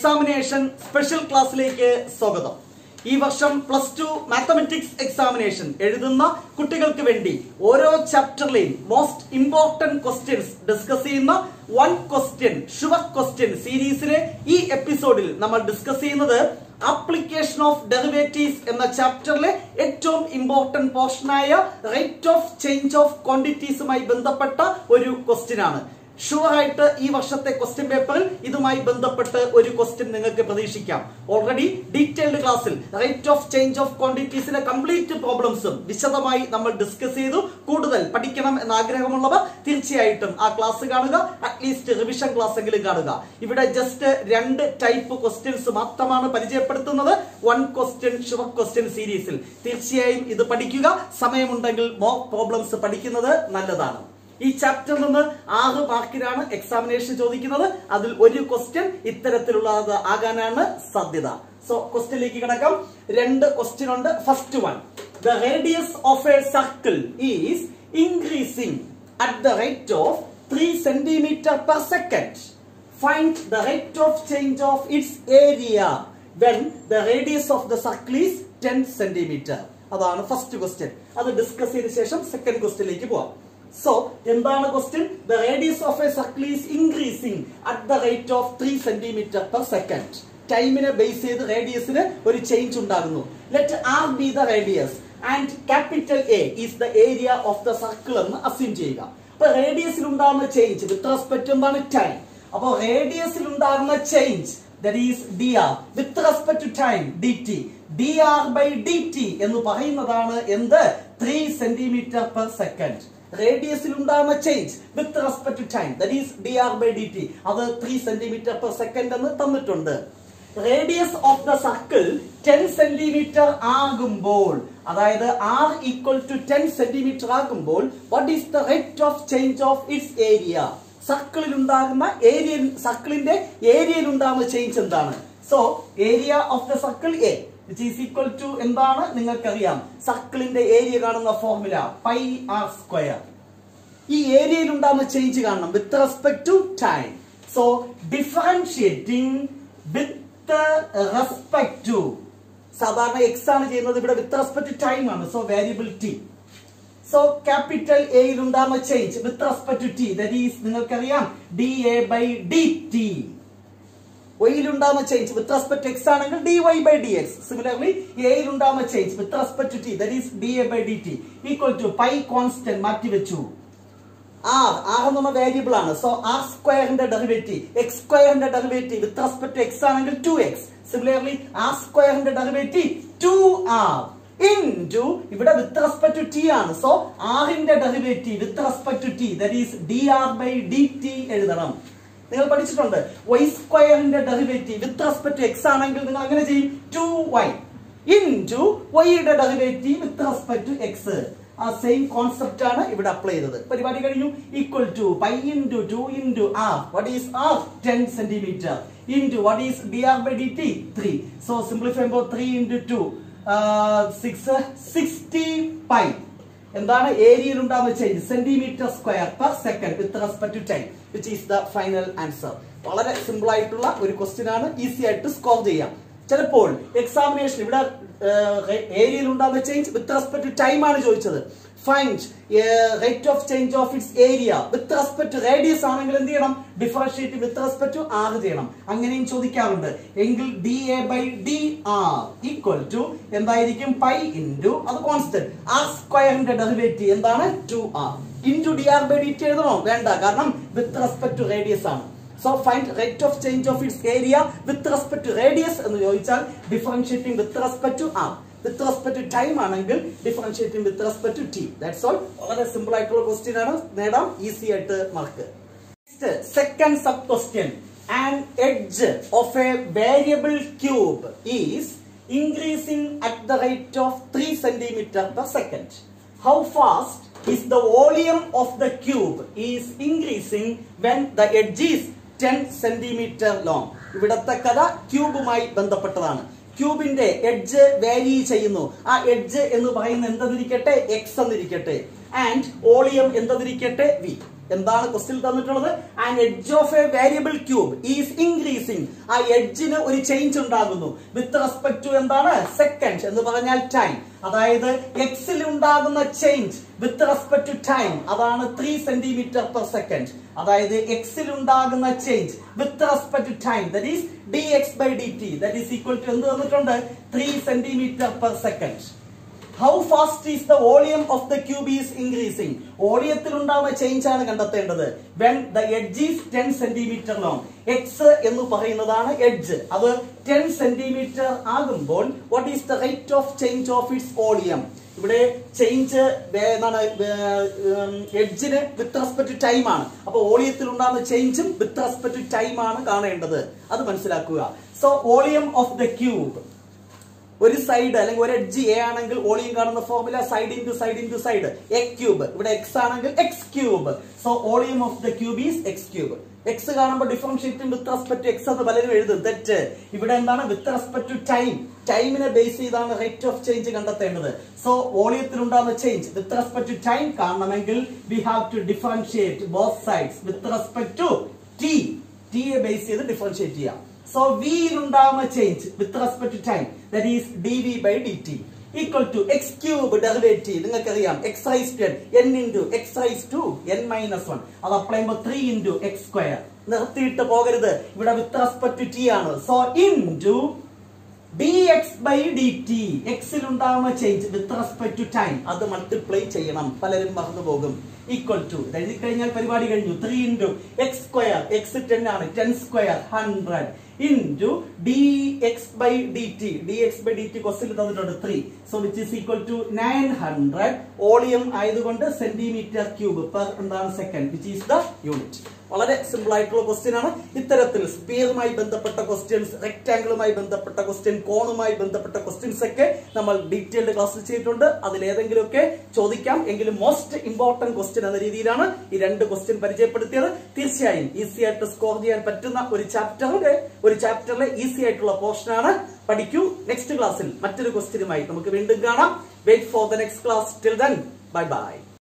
Examination special ക്ലാസ്സിലേക്ക് സ്വാഗതം ഈ വർഷം പ്ലസ് ടു മാത്തമെറ്റിക്സ് എക്സാമിനേഷൻ എഴുതുന്ന കുട്ടികൾക്ക് വേണ്ടി ഓരോ ചാപ്റ്ററിലെയും മോസ്റ്റ് ഇമ്പോർട്ടന്റ് ക്വസ്റ്റ്യൻസ് ഡിസ്കസ് ചെയ്യുന്ന വൺ ക്വസ്റ്റ്യൻ ഷുവർ ക്വസ്റ്റ്യൻ സീരീസിലെ ഈ എപ്പിസോഡിൽ നമ്മൾ ഡിസ്കസ് ചെയ്യുന്നത് ആപ്ലിക്കേഷൻ ഓഫ് ഡെറിവേറ്റീവ്സ് എന്ന ചാപ്റ്ററിലെ ഏറ്റവും ഇമ്പോർട്ടന്റ് പോർഷനായ റേറ്റ് ഓഫ് ചേഞ്ച് ഓഫ് ക്വാണ്ടിറ്റീസുമായി ബന്ധപ്പെട്ട ഒരു ക്വസ്റ്റ്യൻ ആണ് ഷുവർ ആയിട്ട് ഈ വർഷത്തെ ക്വസ്റ്റ്യൻ പേപ്പറിൽ ഇതുമായി ബന്ധപ്പെട്ട് ഒരു ക്വസ്റ്റ്യൻ നിങ്ങൾക്ക് പ്രതീക്ഷിക്കാം ഓൾറെഡി ഡീറ്റെയിൽഡ് ക്ലാസ്സിൽ റേറ്റ് ഓഫ് ചേഞ്ച് ഓഫ് ക്വാണ്ടിറ്റീസിന്റെ കംപ്ലീറ്റ് പ്രോബ്ലംസും വിശദമായി നമ്മൾ ഡിസ്കസ് ചെയ്തു കൂടുതൽ പഠിക്കണം എന്ന ആഗ്രഹമുള്ളവർ തീർച്ചയായിട്ടും ആ ക്ലാസ് കാണുക അറ്റ്ലീസ്റ്റ് റിവിഷൻ ക്ലാസ് എങ്കിലും കാണുക ഇവിടെ ജസ്റ്റ് രണ്ട് ടൈപ്പ് ക്വസ്റ്റ്യൻസ് മാത്രമാണ് പരിചയപ്പെടുത്തുന്നത് വൺ ക്വസ്റ്റ്യൻ ഷുവർ ക്വസ്റ്റ്യൻ സീരീസിൽ തീർച്ചയായും ഇത് പഠിക്കുക സമയമുണ്ടെങ്കിൽ മോർ പ്രോബ്ലംസ് പഠിക്കുന്നത് നല്ലതാണ് ഈ ചാപ്റ്ററിൽ നിന്ന് ആറ് മാർക്കിനാണ് എക്സാമിനേഷൻ ചോദിക്കുന്നത് അതിൽ ഒരു ക്വസ്റ്റ്യൻ ഇത്തരത്തിലുള്ളത് ആകാനാണ് സാധ്യത സോ ക്വസ്റ്റ്യനിലേക്ക് കിടക്കാം രണ്ട് ക്വസ്റ്റ്യൻ ഉണ്ട് first one the radius of a circle is increasing at the rate of three centimetre per second find the rate of change of its area when the radius of the circle is ten centimetre അതാണ് first question അത് discuss ചെയ്ത ശേഷം second ക്വസ്റ്റ്യനിലേക്ക് പോവാം so എന്താണ് question the radius of a circle is increasing at the rate of three centimetre per second ടൈമിനെ base ചെയ്ത് റേഡിയസിന് ഒരു ചേഞ്ച് ഉണ്ടാകുന്നു let R be the radius and capital A is the area of the circle എന്ന് assume ചെയ്യുക അപ്പൊ റേഡിയസിൽ ഉണ്ടാകുന്ന change with respect എന്താണ് ടൈം അപ്പൊ റേഡിയസിൽ ഉണ്ടാകുന്ന change that is D R with respect to time D T D R by D T എന്ന് പറയുന്നതാണ് എന്ത് ത്രീ സെന്റിമീറ്റർ പെർ സെക്കൻഡ് റേഡിയസിൽ ഉണ്ടാകുന്ന change with respect to time that is D R by D T അത് three centimetre per second എന്ന് തന്നിട്ടുണ്ട് radius of the circle ten centimetre ആകുമ്പോൾ അതായത് R equal to ten centimetre ആകുമ്പോൾ what is the rate of change of its area സർക്കിളിൽ ഉണ്ടാകുന്ന area സർക്കിളിന്റെ ഏരിയയിൽ ഉണ്ടാകുന്ന ചേഞ്ച് എന്താണ് so area of the circle A which is equal to എന്താണ് നിങ്ങൾക്കറിയാം സർക്കിളിന്റെ ഏരിയ കാണുന്ന ഫോർമുല പൈ ആർ സ്ക്വയർ ഈ ഏരിയയിൽ ഉണ്ടാകുന്ന ചേഞ്ച് കാണണം with respect to time so differentiating with respect to സാധാരണ എക്സ് ആണ് ചെയ്യുന്നത് ഇവിടെ വിത്ത് റെസ്പെക്ട് ടു ടൈം ആണ് so variable T so capital എയിൽ ഉണ്ടാകുന്ന change with respect to T that is നിങ്ങൾക്കറിയാം D A by D T വൈയിൽ ഉണ്ടാകുന്ന ചേഞ്ച് വിത്ത് റെസ്പെക്ട് എക്സ് ആണെങ്കിൽ D Y by D X similarly എയിൽ ഉണ്ടാകുന്ന change with respect to T that is D A by D T equal to pi constant മാറ്റി വെച്ചു R R എന്ന് പറഞ്ഞ variable ആണ് സോ ആർ സ്ക്വയറിന്റെ derivative X സ്ക്വയറിന്റെ derivative with respect to X ആണെങ്കിൽ ടു എക്സ് സിമിലർലി ആർ സ്ക്വയറിന്റെ derivative two R into ഇവിടെ വിത്ത് റെസ്പെക്ട് ടു ടി ആണ് സോ ആറിന്റെ derivative with respect to T that is D R by D T എഴുതണം നിങ്ങൾ പഠിച്ചിട്ടുണ്ട് Y സ്ക്വയറിന്റെ derivative with respect to X ആണെങ്കിൽ നിങ്ങൾ അങ്ങനെ ചെയ്യും ടു വൈ ഇൻറ്റു വൈയുടെ derivative with respect to X ആ സെയിം കോൺസെപ്റ്റ് ആണ് ഇവിടെ അപ്ലൈ ചെയ്തത് പരിപാടി കഴിഞ്ഞു equal to pi into two into R what is R ten centimetre into what is D R by D T three so simplify ചെയ്യുമ്പോൾ three into two six sixty pi എന്താണ് ഏരിയയിൽ ഉണ്ടാകുന്ന change centimetre square per second with respect to time which is the final answer വളരെ simple ആയിട്ടുള്ള ഒരു question ആണ് easy ആയിട്ട് score ചെയ്യാം ചിലപ്പോൾ എക്സാമിനേഷൻ ഇവിടെ ഏരിയയിൽ ഉണ്ടാകുന്ന change with respect to time ആണ് ചോദിച്ചത് find rate of change of its area with respect to radius ആണെങ്കിൽ എന്ത് ചെയ്യണം differentiate with respect to R ചെയ്യണം അങ്ങനെയും ചോദിക്കാറുണ്ട് എങ്കിൽ D A by D R equal to എന്തായിരിക്കും പൈ ഇൻറ്റു അത് കോൺസ്റ്റന്റ് ആർ സ്ക്വയറിന്റെ ഡെറിവേറ്റീവ് എന്താണ് two R into D R by D T എഴുതണോ വേണ്ട കാരണം വിത്ത് റെസ്പെക്ട് ടു റേഡിയസ് ആണ് so find rate of change of its area with respect to radius എന്ന് ചോദിച്ചാൽ differentiating with respect to R with respect to time ആണെങ്കിൽ differentiating with respect to T that's all വളരെ simple ആയിട്ടുള്ള question ആണ് നേടാം easy ആയിട്ട് mark second sub question an edge of a variable cube is increasing at the rate of 3 centimeter per second. How fast is the volume of the cube is increasing when the edge is 10 centimeter long. ഇവിടത്തെ കഥ ക്യൂബുമായി ബന്ധപ്പെട്ടതാണ് ക്യൂബിന്റെ edge വാരി ചെയ്യുന്നു ആ edge എന്ന് പറയുന്ന എന്തെന്നിരിക്കട്ടെ X എന്നിരിക്കട്ടെ ആൻഡ് വോളിയം എന്തതിരിക്കട്ടെ വി എന്താണ് ക്വസ്റ്റ്യൻ തന്നിട്ടുള്ളത് and edge of a variable cube is increasing ആ എഡ്ജിന് ഒരു ചേഞ്ച് ഉണ്ടാകുന്നു വിത്ത് റെസ്പെക്ട് ടു എന്താണ് സെക്കൻഡ് എന്ന് പറഞ്ഞാൽ ടൈം അതായത് എക്സിൽ ഉണ്ടാകുന്ന change with respect to time അതാണ് ത്രീ സെന്റിമീറ്റർ പെർ സെക്കൻഡ് അതായത് എക്സിൽ ഉണ്ടാകുന്ന change with respect to time that is D X by D T that is equal to എന്ത് തന്നിട്ടുണ്ട് three centimetre per second how fast is the volume of the cube is increasing വോളിയത്തിൽ ഉണ്ടാവുന്ന change ആണ് കണ്ടെത്തേണ്ടത് when the edge is ten centimetre long X എന്ന് പറയുന്നതാണ് edge അത് ten centimetre ആകുമ്പോൾ what is the rate of change of its volume ഇവിടെ change എന്താണ് എഡ്ജിന് വിത്ത് റെസ്പെക്ട് ടൈം ആണ് അപ്പൊ വോളിയത്തിൽ ഉണ്ടാകുന്ന ചേഞ്ചും വിത്ത് റെസ്പെക്ട് ടൈം ആണ് കാണേണ്ടത് അത് മനസ്സിലാക്കുക so volume of the cube ഒരു സൈഡ് അല്ലെങ്കിൽ ഒരു എഡ്ജ് എ ആണെങ്കിൽ വോളിയം കാണുന്ന formula side into side into side A cube ഇവിടെ എക്സ് ആണെങ്കിൽ X cube so volume of the cube is X cube X കാണുമ്പോൾ ഡിഫറൻഷിയേറ്റും വിത്ത് റെസ്പെക്ട് എക്സ് എന്ന് പലരും എഴുതും തെറ്റ് ഇവിടെ എന്താണ് വിത്ത് റെസ്പെക്ട് ടു ടൈം ടൈമിനെ ബേസ് ചെയ്താണ് റേറ്റ് ഓഫ് ചേഞ്ച് കണ്ടെത്തേണ്ടത് സോ വോളിയത്തിൽ ഉണ്ടാകുന്ന change with respect to time കാണണമെങ്കിൽ we have to differentiate both sides with respect to T ടിയെ ബേസ് ചെയ്ത് ഡിഫറൻഷിയേറ്റ് ചെയ്യാം സോ വിയിൽ ഉണ്ടാകുന്ന change with respect to time that's is D V by D T equal to X cube derivative നിങ്ങൾക്കറിയാം X raise to N into X raise to N minus one അത് apply ചെയ്യുമ്പോൾ three into X square നിർത്തിയിട്ട് പോകരുത് ഇവിടെ with respect to T ആണ് so into D X by D T എക്സിൽ ഉണ്ടാകുന്ന change with respect to time അത് multiply ചെയ്യണം പലരും മറന്നു പോകും ഈക്വൽ ടു എഴുതി കഴിഞ്ഞാൽ പരിപാടി കഴിഞ്ഞു three into X square X ten ആണ് ten square hundred into D X by D T D X by D T ക്വസ്റ്റിൽ തന്നിട്ടുണ്ട് three so which is equal to nine hundred volume ആയതുകൊണ്ട് centimetre cube per എന്താണ് second which is the unit വളരെ simple ആയിട്ടുള്ള question ആണ് ഇത്തരത്തിൽ സ്പിയറുമായി ബന്ധപ്പെട്ട questions റെക്ടാംഗിളുമായി ബന്ധപ്പെട്ട ക്വസ്റ്റ്യൻ കോണുമായി ബന്ധപ്പെട്ട ക്വസ്റ്റ്യൻസ് ഒക്കെ നമ്മൾ ഡീറ്റെയിൽഡ് ക്ലാസ് ചെയ്തിട്ടുണ്ട് അതിൽ ഏതെങ്കിലുമൊക്കെ ചോദിക്കാം എങ്കിലും മോസ്റ്റ് ഇമ്പോർട്ടന്റ് ക്വസ്റ്റ്യൻ എന്ന രീതിയിലാണ് ഈ രണ്ട് ക്വസ്റ്റ്യൻ പരിചയപ്പെടുത്തിയത് തീർച്ചയായും ഈസി ആയിട്ട് സ്കോർ ചെയ്യാൻ പറ്റുന്ന ഒരു ചാപ്റ്ററിലെ ഒരു ചാപ്റ്ററിലെ ഈസി ആയിട്ടുള്ള പോർഷൻ ആണ് പഠിക്കൂ നെക്സ്റ്റ് ക്ലാസ്സിൽ മറ്റൊരു ക്വസ്റ്റ്യനുമായി നമുക്ക് വീണ്ടും കാണാം wait for the next class till then bye by